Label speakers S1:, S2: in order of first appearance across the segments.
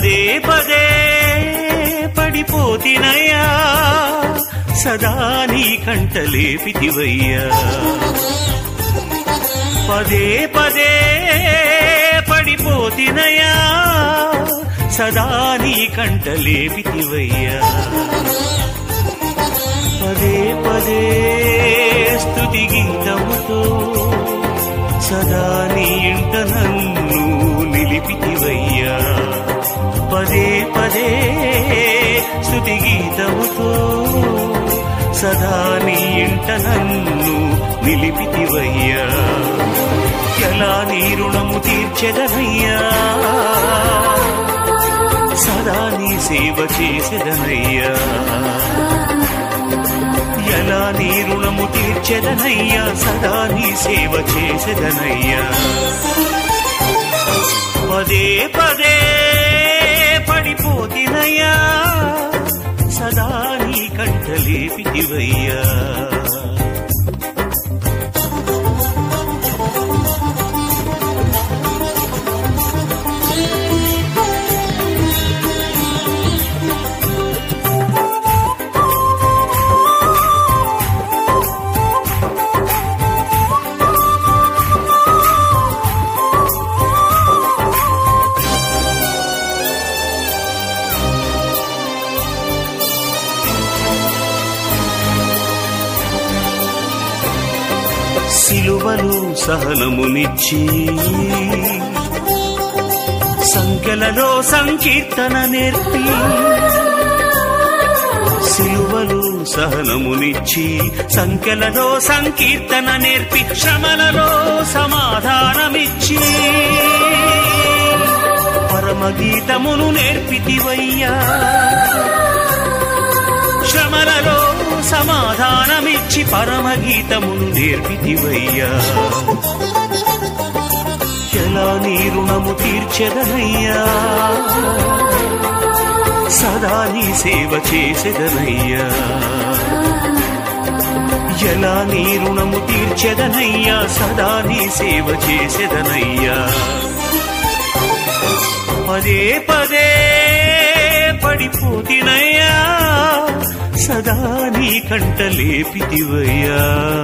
S1: పదే పదే పడిపోతినయ్యా సదా నీ కంట లేపితివయ్యా పదే పదే పడిపోతినయ్యా సదా నీ కంట లేపితివయ్యా పదే పదే స్తుతి గీతముతో సదా నీ ఇంట నన్ను నిలిపితివయ్యా పదే పదే స్తుతి గీతముతో సదా నీ ఇంట నన్ను నిలిపితివయ్యా ఎలా నీ రుణము తీర్చెదనయ్యా సదా నీ సేవ చేసేదనయ్యా ఎలా నీ రుణము తీర్చెదనయ్యా సదా నీ సేవ చేసేదనయ్యా పదే పదే పడిపోతినయ్యా సదా నీ కంట లేపితివయ్యా సిలువలు సహనమునిచ్చి సంఖ్యలలో సంకీర్తన నేర్పి సిలువలు సహనమునిచ్చి సంఖ్యలలో సంకీర్తన నేర్పి శ్రమలలో సమాధానమిచ్చి పరమగీతమును నేర్పితివయ్యా శ్రమలలో సమాధానమిచ్చి పరమగీతమును నేర్పితివయ్యా ఎలా నీ రుణము తీర్చెదనయ్యా సదా నీ సేవ చేసేదనయ్యా ఎలా నీ రుణము తీర్చెదనయ్యా సదా నీ సేవ చేసేదనయ్యా పదే పదే పడిపోతినయ్యా సదా నీ కంట లేపితివయ్యా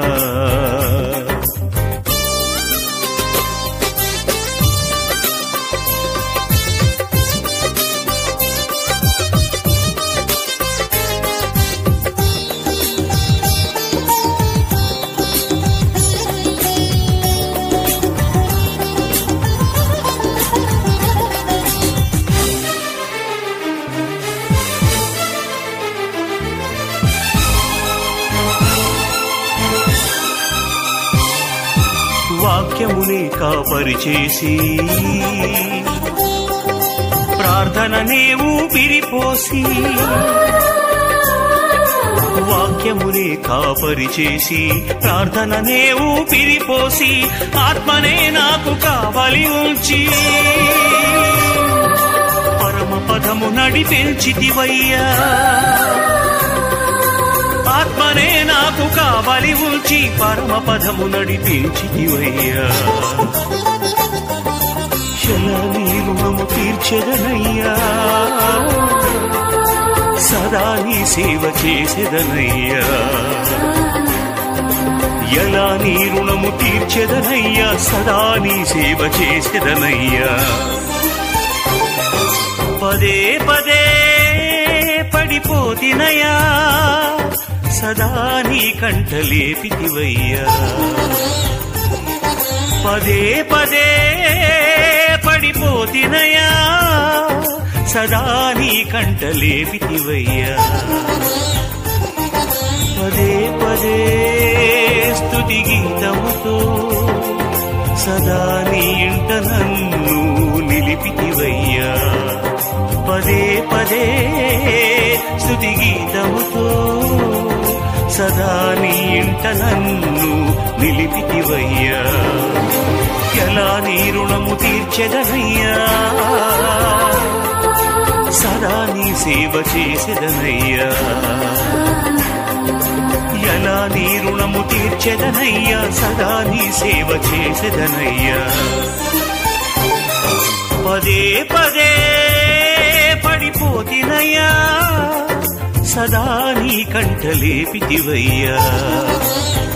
S1: వాక్యముని కాపరిచేసి ప్రార్థననే ఊపిరిపోసి వాక్యమునే కాపరిచేసి ప్రార్థననే ఊపిరిపోసి ఆత్మనే నాకు కావలి ఉంచి పరమ పదము నడిపించితివయ్యా ఆత్మనే నాకు కావలి ఉంచి పరమ పదము నడిపించితివయ్యా ఎలా నీ రుణము తీర్చెదనయ్యా సదా నీ సేవ చేసేదనయ్యా ఎలా నీ రుణము తీర్చెదనయ్యా సదా నీ సేవ చేసేదనయ్యా పదే పదే పడిపోతినయా సదా నీ కంట లేపితివయ్యా పదే పదే పడిపోతినయా సదా నీ కంట లేపితివయ్యా పదే పదే స్తుతి గీతముతో సదా నీ ఇంట నన్ను నిలిపితివయ్యా పదే పదే స్తుతి గీతముతో సదా నీ ఇంట నన్ను నిలిపితివయ్యా ఎలా నీ రుణము తీర్చెదనయ్యా సదా నీ సేవ చేసేదనయ్యా ఎలా నీ రుణము తీర్చెదనయ్యా సదా నీ సేవ చేసేదనయ్యా పదే పదే సదా నీ కంటలేపితివయ్యా